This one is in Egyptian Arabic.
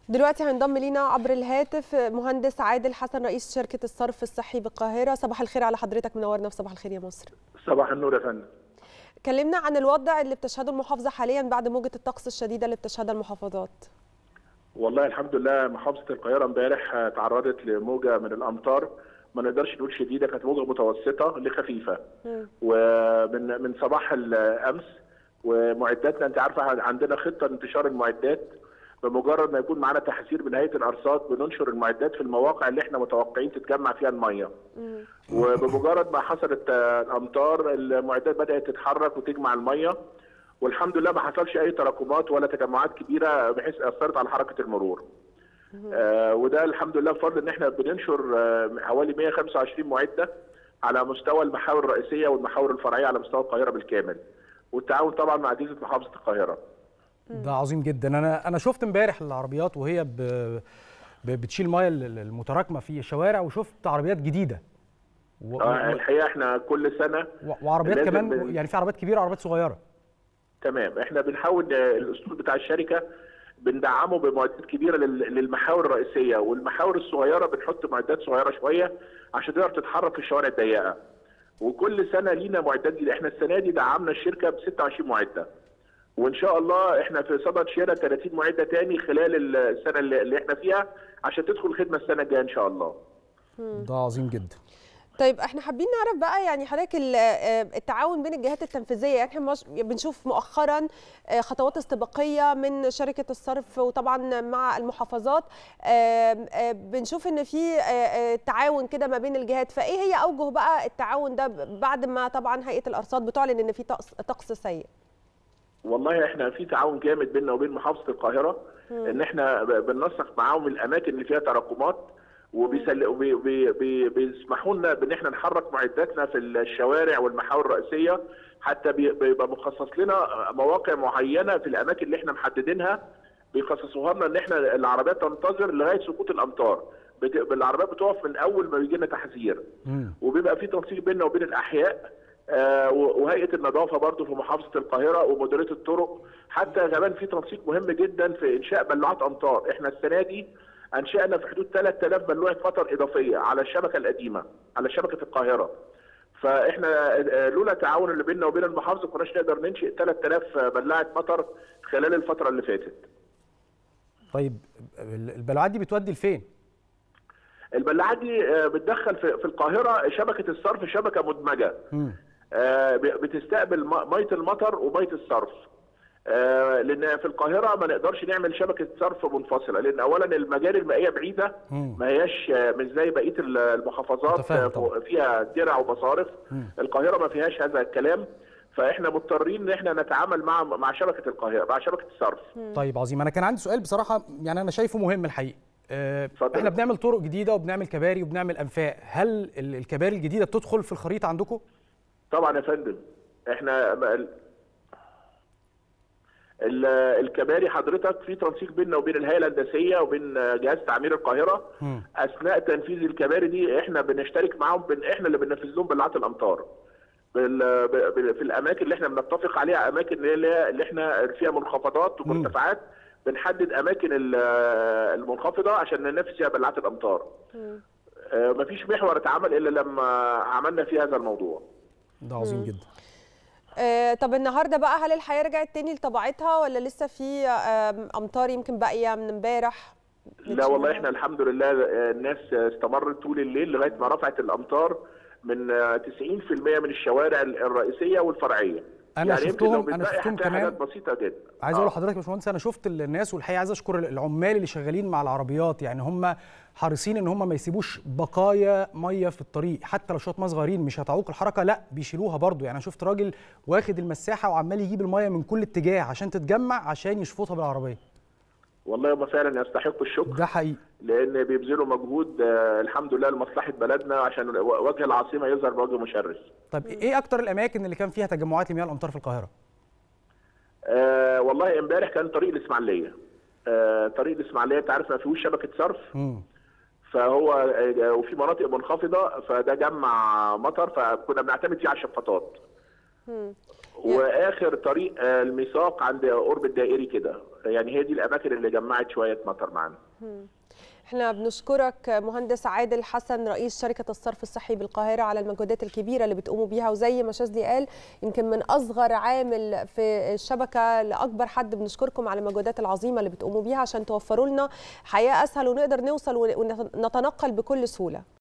دلوقتي هينضم لينا عبر الهاتف مهندس عادل حسن رئيس شركة الصرف الصحي بالقاهرة صباح الخير على حضرتك منورنا في صباح الخير يا مصر صباح النور يا فندم كلمنا عن الوضع اللي بتشهده المحافظة حاليا بعد موجة الطقس الشديدة اللي بتشهدها المحافظات والله الحمد لله محافظة القاهرة امبارح تعرضت لموجة من الأمطار ما نقدرش نقول شديدة كانت موجة متوسطة لخفيفة ومن من صباح الأمس ومعداتنا أنت عارفة عندنا خطة لانتشار المعدات بمجرد ما يكون معانا تحذير من هيئه الارصاد بننشر المعدات في المواقع اللي احنا متوقعين تتجمع فيها الميه. وبمجرد ما حصلت الامطار المعدات بدات تتحرك وتجمع الميه والحمد لله ما حصلش اي تراكمات ولا تجمعات كبيره بحيث اثرت على حركه المرور. آه وده الحمد لله بفضل ان احنا بننشر آه حوالي 125 معده على مستوى المحاور الرئيسيه والمحاور الفرعيه على مستوى القاهره بالكامل. والتعاون طبعا مع اجهزه محافظه القاهره. ده عظيم جدا انا انا شفت امبارح العربيات وهي ب... بتشيل ميه المتراكمه في الشوارع وشفت عربيات جديده و... آه الحقيقه احنا كل سنه و... وعربيات كمان بن... يعني في عربيات كبيره وعربيات صغيره تمام احنا بنحاول الاسلوب بتاع الشركه بندعمه بمعدات كبيره للمحاور الرئيسيه والمحاور الصغيره بنحط معدات صغيره شويه عشان تقدر تتحرك في الشوارع الضيقه وكل سنه لينا معدات جديده احنا السنه دي دعمنا الشركه ب 26 معده وان شاء الله احنا في صدد شراء 30 معده تاني خلال السنه اللي احنا فيها عشان تدخل الخدمه السنه الجايه ان شاء الله. ده عظيم جدا. طيب احنا حابين نعرف بقى يعني حضرتك التعاون بين الجهات التنفيذيه يعني احنا بنشوف مؤخرا خطوات استباقيه من شركه الصرف وطبعا مع المحافظات بنشوف ان في تعاون كده ما بين الجهات فايه هي اوجه بقى التعاون ده بعد ما طبعا هيئه الارصاد بتعلن ان في طقس سيء؟ والله احنا في تعاون جامد بيننا وبين محافظه القاهره مم. ان احنا بننسق معاهم الاماكن اللي فيها تراكمات وبيسمحوا لنا بان احنا نحرك معداتنا في الشوارع والمحاور الرئيسيه حتى بيبقى مخصص لنا مواقع معينه في الاماكن اللي احنا محددينها بيخصصوها لنا ان احنا العربيات تنتظر لغايه سقوط الامطار العربيات بتقف من اول ما بيجي لنا تحذير وبيبقى في تنسيق بيننا وبين الاحياء آه وهيئه النظافه برضو في محافظه القاهره ومديريه الطرق حتى كمان في تنسيق مهم جدا في انشاء بلوعات امطار احنا السنه دي انشانا في حدود 3000 بلوعه مطر اضافيه على الشبكه القديمه على شبكه القاهره فاحنا لولا التعاون اللي بيننا وبين المحافظه كناش نقدر ننشئ 3000 بلاعه مطر خلال الفتره اللي فاتت طيب البلوعات دي بتودي لفين البلاعات دي بتدخل في القاهره شبكه الصرف شبكه مدمجه م. بتستقبل ميه المطر وميه الصرف لان في القاهره ما نقدرش نعمل شبكه صرف منفصله لان اولا المجاري المائيه بعيده ما هياش مش زي بقيه المحافظات فيها ترع ومصارف القاهره ما فيهاش هذا الكلام فاحنا مضطرين ان احنا نتعامل مع مع شبكه القاهره مع شبكه الصرف طيب عظيم انا كان عندي سؤال بصراحه يعني انا شايفه مهم الحقيقه فضل. احنا بنعمل طرق جديده وبنعمل كباري وبنعمل انفاق هل الكباري الجديده بتدخل في الخريطه عندكم طبعا يا فندم احنا الكباري حضرتك في تنسيق بيننا وبين الهيئه الهندسيه وبين جهاز تعمير القاهره م. اثناء تنفيذ الكباري دي احنا بنشترك معاهم بن احنا اللي بننفذ لهم بلعات الامطار في الاماكن اللي احنا بنتفق عليها اماكن اللي, اللي احنا فيها منخفضات ومرتفعات بنحدد اماكن المنخفضه عشان ننفذ فيها بلعات الامطار. آه مفيش محور اتعمل الا لما عملنا فيه هذا الموضوع. ده عظيم جدا. آه طب النهارده بقى هل الحياه رجعت تاني لطبيعتها ولا لسه في آه امطار يمكن باقيه من امبارح؟ لا والله احنا الحمد لله الناس استمرت طول الليل لغايه ما رفعت الامطار من 90% من الشوارع الرئيسيه والفرعيه. انا يعني شفتهم انا شفتهم كمان بسيطه جدا عايز اقول لحضرتك يا باشمهندس انا شفت الناس والحقيقه عايز اشكر العمال اللي شغالين مع العربيات يعني هم حريصين ان هم ما يسيبوش بقايا ميه في الطريق حتى لو شويه ميه صغيرين مش هتعوق الحركه لا بيشيلوها برضو يعني انا شفت راجل واخد المساحه وعمال يجيب الميه من كل اتجاه عشان تتجمع عشان يشفطها بالعربيه والله هم فعلا يستحقوا الشكر ده حقيقي لان بيبذلوا مجهود آه الحمد لله لمصلحه بلدنا عشان وجه العاصمه يظهر بوجه مشرف. طب ايه اكتر الاماكن اللي كان فيها تجمعات لمياه الامطار في القاهره؟ آه والله امبارح كان طريق الاسماعيليه. آه طريق الاسماعيليه انت عارف ما فيهوش شبكه صرف. م. فهو آه وفي مناطق منخفضه فده جمع مطر فكنا بنعتمد فيه على الشفاطات. واخر طريق الميثاق عند قرب الدائري كده يعني هي دي الاماكن اللي جمعت شويه مطر معانا احنا بنشكرك مهندس عادل حسن رئيس شركه الصرف الصحي بالقاهره على المجهودات الكبيره اللي بتقوموا بيها وزي ما شاذلي قال يمكن من اصغر عامل في الشبكه لاكبر حد بنشكركم على المجهودات العظيمه اللي بتقوموا بيها عشان توفروا لنا حياه اسهل ونقدر نوصل ونتنقل بكل سهوله